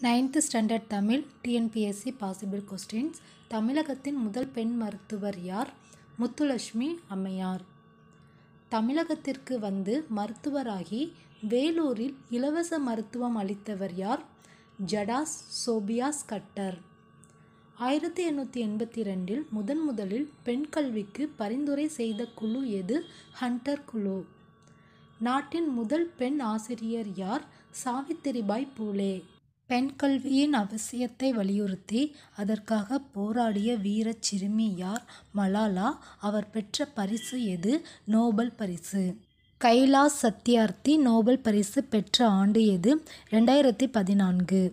ninth standard Tamil TNPSC possible questions தமிழகத்தின் முதல் பெண் மருத்துவர் யார் முத்துலட்சுமி அம்மையார் தமிழகத்திற்கு வந்து மருத்துவராகி வேலூரில் இலவச மருத்துவம் அளித்தவர் யார் ஜடாஸ் சோபியாஸ் கட்டர் ஆயிரத்தி எண்ணூற்றி எண்பத்தி ரெண்டில் முதன் முதலில் பெண் கல்விக்கு பரிந்துரை செய்த குழு எது ஹண்டர் குழு நாட்டின் முதல் பெண் ஆசிரியர் யார் சாவித்திரிபாய் பூலே பெண் கல்வியின் அவசியத்தை வலியுறுத்தி அதற்காக போராடிய வீரச் சிறுமி யார் மலாலா அவர் பெற்ற பரிசு எது நோபல் பரிசு கைலாஷ் சத்யார்த்தி நோபல் பரிசு பெற்ற ஆண்டு எது ரெண்டாயிரத்தி பதினான்கு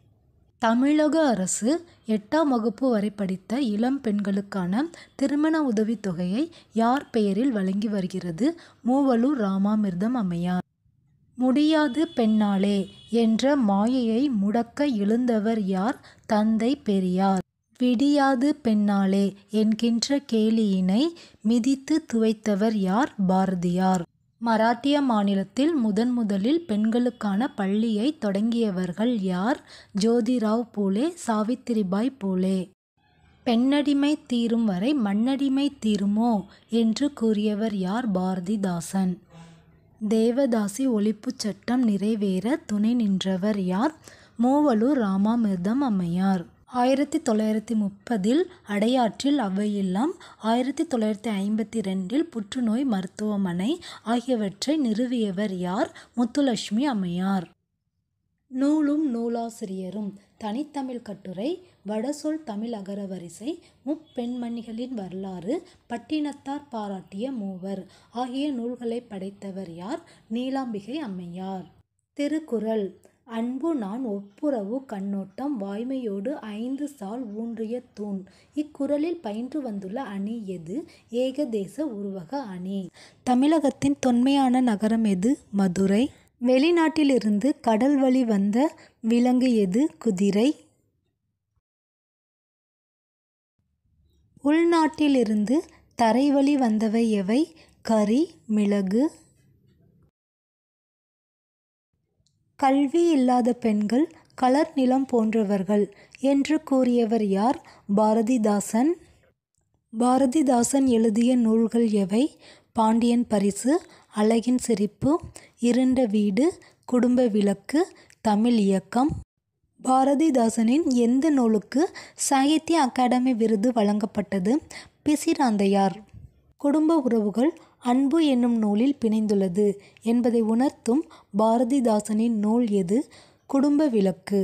தமிழக அரசு எட்டாம் வகுப்பு வரை படித்த இளம் பெண்களுக்கான திருமண உதவித் தொகையை யார் பெயரில் வழங்கி வருகிறது மூவலூர் ராமாமிர்தம் அம்மையார் முடியாது பெண்ணாளே என்ற மாயையை முடக்க எழுந்தவர் யார் தந்தை பெரியார் விடியாது பெண்ணாளே என்கின்ற கேலியினை மிதித்து துவைத்தவர் யார் பாரதியார் மராட்டிய மாநிலத்தில் முதன் முதலில் பெண்களுக்கான பள்ளியை தொடங்கியவர்கள் யார் ஜோதிராவ் பூலே சாவித்திரிபாய் பூலே பெண்ணடிமை தீரும் வரை மண்ணடிமை தீருமோ என்று கூறியவர் யார் பாரதிதாசன் தேவதாசி ஒழிப்புச் சட்டம் நிறைவேற துணை நின்றவர் யார் மூவலூர் ராமாமிர்தம் அம்மையார் ஆயிரத்தி தொள்ளாயிரத்தி முப்பதில் அடையாற்றில் அவையில்லம் ஆயிரத்தி தொள்ளாயிரத்தி ஐம்பத்தி ரெண்டில் புற்றுநோய் மருத்துவமனை ஆகியவற்றை நிறுவியவர் யார் முத்துலட்சுமி அம்மையார் நூலும் நூலாசிரியரும் தனித்தமிழ் கட்டுரை வடசொல் தமிழ் அகரவரிசை முப்பெண்மணிகளின் வரலாறு பட்டினத்தார் பாராட்டிய மூவர் ஆகிய நூல்களை படைத்தவர் யார் நீலாம்பிகை அம்மையார் திருக்குறள் அன்பு நான் ஒப்புரவு கண்ணோட்டம் வாய்மையோடு ஐந்து சால் ஊன்றிய தூண் இக்குறளில் பயின்று வந்துள்ள அணி எது ஏகதேச உருவக அணி தமிழகத்தின் தொன்மையான நகரம் எது மதுரை வெளிநாட்டிலிருந்து கடல் வழி வந்த விலங்கு எது குதிரை உள்நாட்டிலிருந்து தரைவழி வந்தவை எவை கரி மிளகு கல்வி இல்லாத பெண்கள் கலர் நிலம் போன்றவர்கள் என்று கூறியவர் யார் பாரதிதாசன் பாரதிதாசன் எழுதிய நூல்கள் எவை பாண்டியன் பரிசு அழகின் சிரிப்பு இருண்ட வீடு குடும்ப விளக்கு தமிழ் இயக்கம் பாரதிதாசனின் எந்த நூலுக்கு சாகித்ய அகாடமி விருது வழங்கப்பட்டது பிசிராந்தையார் குடும்ப உறவுகள் அன்பு என்னும் நூலில் பிணைந்துள்ளது என்பதை உணர்த்தும் பாரதிதாசனின் நூல் எது குடும்ப விளக்கு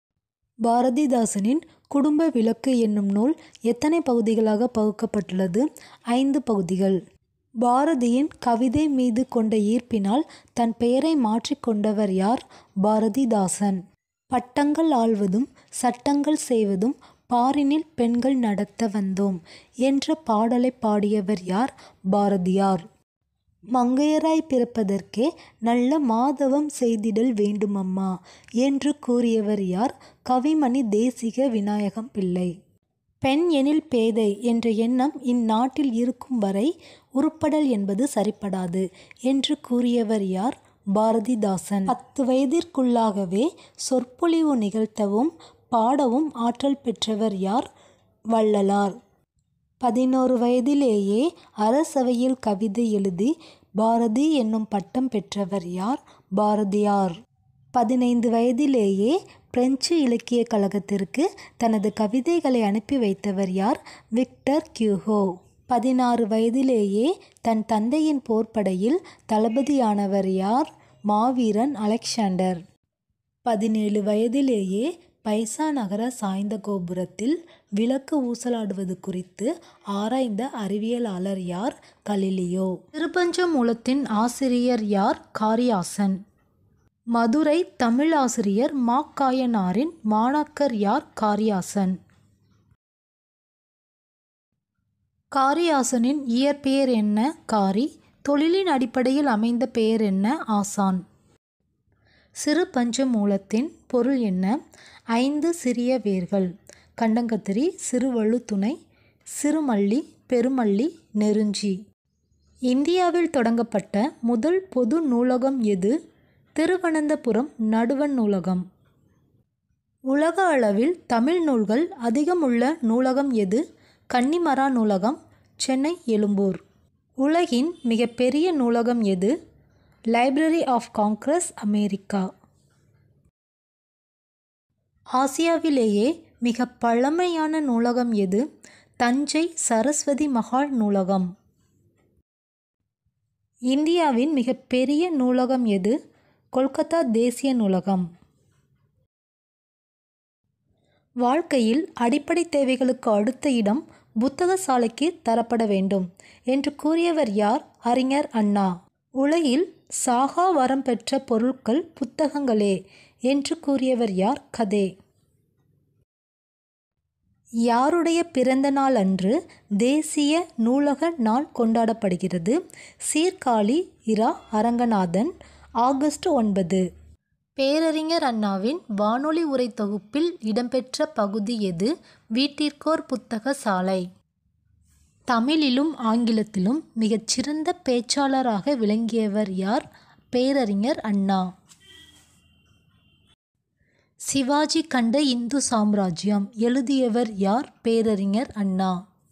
பாரதிதாசனின் குடும்ப விளக்கு என்னும் நூல் எத்தனை பகுதிகளாக பகுக்கப்பட்டுள்ளது ஐந்து பகுதிகள் பாரதியின் கவிதை மீது கொண்ட ஈர்ப்பினால் தன் பெயரை மாற்றிக்கொண்டவர் யார் பாரதிதாசன் பட்டங்கள் ஆள்வதும் சட்டங்கள் செய்வதும் பாரினில் பெண்கள் நடத்த வந்தோம் என்ற பாடலை பாடியவர் யார் பாரதியார் மங்கையராய் பிறப்பதற்கே நல்ல மாதவம் செய்திடல் வேண்டுமம்மா என்று கூறியவர் யார் கவிமணி தேசிக விநாயகம் பிள்ளை பெண் எனில் பேதை என்ற எண்ணம் இந்நாட்டில் இருக்கும் வரை உருப்படல் என்பது சரிப்படாது என்று கூறியவர் யார் பாரதிதாசன் பத்து வயதிற்குள்ளாகவே சொற்பொழிவு நிகழ்த்தவும் பாடவும் ஆற்றல் பெற்றவர் யார் வள்ளலார் பதினோரு வயதிலேயே அரசவையில் கவிதை எழுதி பாரதி என்னும் பட்டம் பெற்றவர் யார் பாரதியார் பதினைந்து வயதிலேயே பிரெஞ்சு இலக்கிய கழகத்திற்கு தனது கவிதைகளை அனுப்பி வைத்தவர் யார் விக்டர் கியூகோ பதினாறு வயதிலேயே தன் தந்தையின் போர்ப்படையில் தளபதியானவர் யார் மாவீரன் அலெக்சாண்டர் பதினேழு வயதிலேயே பைசா நகர சாய்ந்த கோபுரத்தில் விளக்கு ஊசலாடுவது குறித்து ஆராய்ந்த அறிவியலாளர் யார் கலிலியோ திருப்பஞ்ச மூலத்தின் ஆசிரியர் யார் காரியாசன் மதுரை தமிழ் ஆசிரியர் மாக்காயனாரின் மாணாக்கர் யார் காரியாசன் காரியாசனின் இயற்பெயர் என்ன காரி தொழிலின் அடிப்படையில் அமைந்த பெயர் என்ன ஆசான் சிறு பஞ்ச மூலத்தின் பொருள் என்ன ஐந்து சிறிய வேர்கள் கண்டங்கத்திரி சிறுவழுத்துணை சிறுமல்லி பெருமல்லி நெருஞ்சி இந்தியாவில் தொடங்கப்பட்ட முதல் பொது நூலகம் எது திருவனந்தபுரம் நடுவண் நூலகம் உலக அளவில் தமிழ் நூல்கள் அதிகமுள்ள நூலகம் எது கன்னிமரா நூலகம் சென்னை எழும்பூர் உலகின் மிகப்பெரிய நூலகம் எது லைப்ரரி ஆஃப் காங்கிரஸ் அமெரிக்கா ஆசியாவிலேயே மிக பழமையான நூலகம் எது தஞ்சை சரஸ்வதி மகால் நூலகம் இந்தியாவின் மிகப்பெரிய நூலகம் எது கொல்கத்தா தேசிய நூலகம் வாழ்க்கையில் அடிப்படை தேவைகளுக்கு அடுத்த இடம் புத்தக சாலைக்கு தரப்பட வேண்டும் என்று கூறியவர் யார் அறிஞர் அண்ணா உலகில் சாகா வரம் பெற்ற பொருட்கள் புத்தகங்களே என்று கூறியவர் யார் கதே யாருடைய பிறந்த நாள் அன்று தேசிய நூலக நாள் கொண்டாடப்படுகிறது சீர்காழி இரா அரங்கநாதன் ஆகஸ்ட் ஒன்பது பேரறிஞர் அண்ணாவின் வானொலி உரை தொகுப்பில் இடம்பெற்ற பகுதி எது வீட்டிற்கோர் புத்தக சாலை தமிழிலும் ஆங்கிலத்திலும் மிகச்சிறந்த பேச்சாளராக விளங்கியவர் யார் பேரறிஞர் அண்ணா சிவாஜி கண்ட இந்து சாம்ராஜ்யம் எழுதியவர் யார் பேரறிஞர் அண்ணா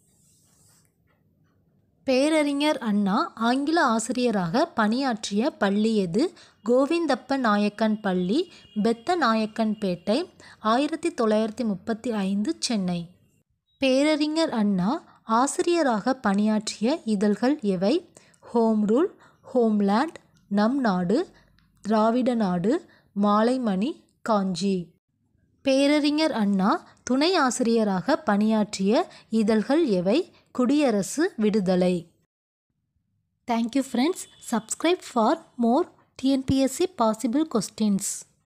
பேரறிஞர் அண்ணா ஆங்கில ஆசிரியராக பணியாற்றிய பள்ளி எது கோவிந்தப்ப நாயக்கன் பள்ளி பெத்த நாயக்கன்பேட்டை ஆயிரத்தி தொள்ளாயிரத்தி முப்பத்தி ஐந்து சென்னை பேரறிஞர் அண்ணா ஆசிரியராக பணியாற்றிய இதழ்கள் எவை ஹோம் ரூல் ஹோம்லேண்ட் நம் நாடு திராவிட நாடு மாலைமணி காஞ்சி பேரறிஞர் அண்ணா துணை ஆசிரியராக பணியாற்றிய இதழ்கள் எவை குடியரசு விடுதலை thank you friends subscribe for more TNPSC possible questions